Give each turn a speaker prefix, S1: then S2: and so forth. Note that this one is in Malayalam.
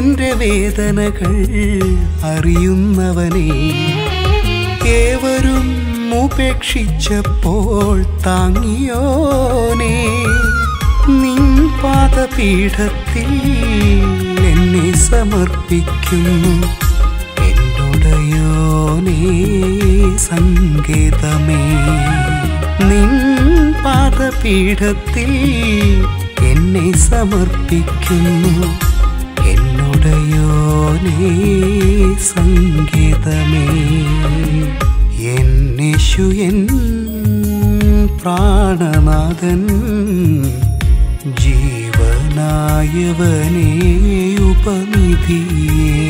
S1: എൻ്റെ വേദനകൾ അറിയുന്നവനേ ഏവരും ഉപേക്ഷിച്ചപ്പോൾ താങ്ങിയോനേ നിൻ പാദപീഠത്തിൽ എന്നെ സമർപ്പിക്കുന്നു എന്നോടയോനേ സങ്കേതമേ നിൻ പാദപീഠത്തിൽ എന്നെ സമർപ്പിക്കുന്നു എന്നോടയോനേ സംഗീതമേ എന്നേശു എൻ പ്രാണനാഥൻ ജീവനായവനേ ഉപനിധിയേ